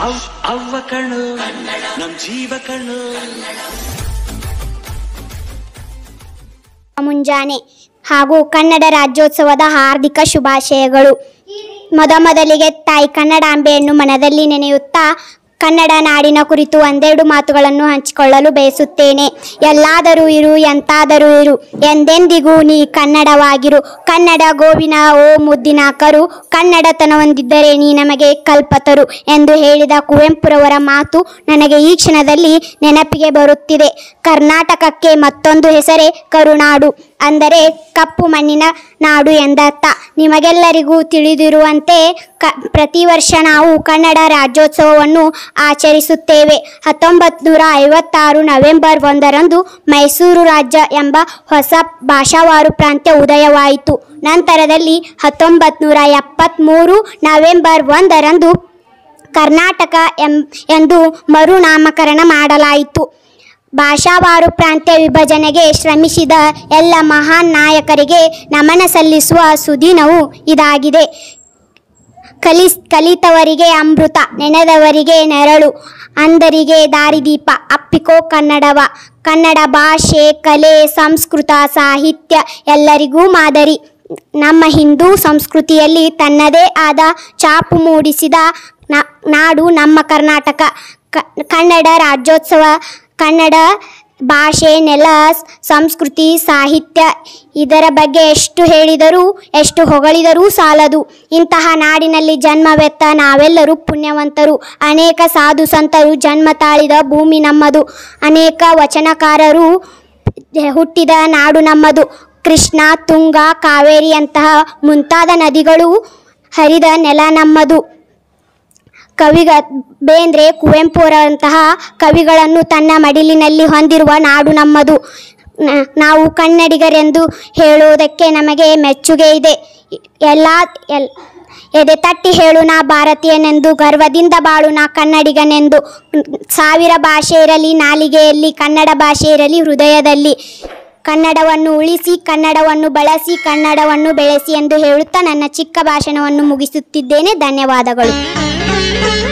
ಅವ್ ಅವ್ವ ಕಣ್ಣು ನಮ್ ಜೀವ ಕಣ್ಣು ಮುಂಜಾನೆ ಹಾಗೂ ಕನ್ನಡ ರಾಜ್ಯೋತ್ಸವದ ಹಾರ್ದಿಕ ಶುಭಾಶಯಗಳು ಮೊದಮೊದಲಿಗೆ ತಾಯಿ ಕನ್ನಡಾಂಬೆಯನ್ನು ಮನದಲ್ಲಿ ನೆನೆಯುತ್ತಾ ಕನ್ನಡ ನಾಡಿನ ಕುರಿತು ಒಂದೆರಡು ಮಾತುಗಳನ್ನು ಹಂಚಿಕೊಳ್ಳಲು ಬಯಸುತ್ತೇನೆ ಎಲ್ಲಾದರೂ ಇರು ಎಂತಾದರೂ ಇರು ಎಂದೆಂದಿಗೂ ನೀ ಕನ್ನಡವಾಗಿರು ಕನ್ನಡ ಗೋವಿನ ಓ ಮುದ್ದಿನ ಕರು ಕನ್ನಡತನ ಹೊಂದಿದ್ದರೆ ನೀ ನಮಗೆ ಕಲ್ಪತರು ಎಂದು ಹೇಳಿದ ಕುವೆಂಪುರವರ ಮಾತು ನನಗೆ ಈ ಕ್ಷಣದಲ್ಲಿ ನೆನಪಿಗೆ ಬರುತ್ತಿದೆ ಕರ್ನಾಟಕಕ್ಕೆ ಮತ್ತೊಂದು ಹೆಸರೇ ಕರುನಾಡು ಅಂದರೆ ಕಪ್ಪು ಮಣ್ಣಿನ ನಾಡು ಎಂದರ್ಥ ನಿಮಗೆಲ್ಲರಿಗೂ ತಿಳಿದಿರುವಂತೆ ಕ ಪ್ರತಿ ವರ್ಷ ನಾವು ಕನ್ನಡ ರಾಜ್ಯೋತ್ಸವವನ್ನು ಆಚರಿಸುತ್ತೇವೆ ಹತ್ತೊಂಬತ್ತು ನೂರ ಐವತ್ತಾರು ನವೆಂಬರ್ ಒಂದರಂದು ಮೈಸೂರು ರಾಜ್ಯ ಎಂಬ ಹೊಸ ಭಾಷಾವಾರು ಪ್ರಾಂತ್ಯ ಉದಯವಾಯಿತು ನಂತರದಲ್ಲಿ ಹತ್ತೊಂಬತ್ತು ನೂರ ಎಪ್ಪತ್ತ್ಮೂರು ನವೆಂಬರ್ ಒಂದರಂದು ಕರ್ನಾಟಕ ಎಂ ಎಂದು ಮರುನಾಮಕರಣ ಮಾಡಲಾಯಿತು ಭಾಷಾವಾರು ಪ್ರಾಂತ್ಯ ವಿಭಜನೆಗೆ ಶ್ರಮಿಸಿದ ಎಲ್ಲ ಮಹಾನ್ ನಾಯಕರಿಗೆ ನಮನ ಸಲ್ಲಿಸುವ ಸುದಿನವು ಇದಾಗಿದೆ ಕಲಿ ಕಲಿತವರಿಗೆ ಅಮೃತ ನೆನೆದವರಿಗೆ ನೆರಳು ಅಂಧರಿಗೆ ದಾರಿದೀಪ ಅಪ್ಪಿಕೋ ಕನ್ನಡವ ಕನ್ನಡ ಭಾಷೆ ಕಲೆ ಸಂಸ್ಕೃತ ಸಾಹಿತ್ಯ ಎಲ್ಲರಿಗೂ ಮಾದರಿ ನಮ್ಮ ಹಿಂದೂ ಸಂಸ್ಕೃತಿಯಲ್ಲಿ ತನ್ನದೇ ಆದ ಚಾಪು ಮೂಡಿಸಿದ ನ- ನಾಡು ನಮ್ಮ ಕರ್ನಾಟಕ ಕ- ಕನ್ನಡ ರಾಜ್ಯೋತ್ಸವ ಕನ್ನಡ ಭಾಷೆ ನೆಲ ಸಂಸ್ಕೃತಿ ಸಾಹಿತ್ಯ ಇದರ ಬಗ್ಗೆ ಎಷ್ಟು ಹೇಳಿದರೂ ಎಷ್ಟು ಹೊಗಳಿದರೂ ಸಾಲದು ಇಂತಹ ನಾಡಿನಲ್ಲಿ ಜನ್ಮವೆತ್ತ ನಾವೆಲ್ಲರೂ ಪುಣ್ಯವಂತರು ಅನೇಕ ಸಾಧು ಸಂತರು ಜನ್ಮ ತಾಳಿದ ಭೂಮಿ ನಮ್ಮದು ಅನೇಕ ವಚನಕಾರರು ಹುಟ್ಟಿದ ನಾಡು ನಮ್ಮದು ಕೃಷ್ಣ ತುಂಗ ಕಾವೇರಿಯಂತಹ ಮುಂತಾದ ನದಿಗಳು ಹರಿದ ನೆಲ ನಮ್ಮದು ಕವಿಗ ಬೇಂದ್ರೆ ಕುವೆಂಪು ಅವರಂತಹ ಕವಿಗಳನ್ನು ತನ್ನ ಮಡಿಲಿನಲ್ಲಿ ಹೊಂದಿರುವ ನಾಡು ನಮ್ಮದು ನ- ನಾವು ಕನ್ನಡಿಗರೆಂದು ಹೇಳುವುದಕ್ಕೆ ನಮಗೆ ಮೆಚ್ಚುಗೆ ಇದೆ ಎಲ್ಲ ಎಲ್ ಎದೆ ತಟ್ಟಿ ಹೇಳು ನಾ ಭಾರತೀಯನೆಂದು ಗರ್ವದಿಂದ ಬಾಳು ನಾ ಕನ್ನಡಿಗನೆಂದು ಸಾವಿರ ಭಾಷೆ ಇರಲಿ ನಾಲಿಗೆಯಲ್ಲಿ ಕನ್ನಡ ಭಾಷೆ ಇರಲಿ ಹೃದಯದಲ್ಲಿ ಕನ್ನಡವನ್ನು ಉಳಿಸಿ ಕನ್ನಡವನ್ನು ಬಳಸಿ ಕನ್ನಡವನ್ನು ಬೆಳೆಸಿ ಎಂದು ಹೇಳುತ್ತಾ ನನ್ನ ಚಿಕ್ಕ ಭಾಷಣವನ್ನು ಮುಗಿಸುತ್ತಿದ್ದೇನೆ ಧನ್ಯವಾದಗಳು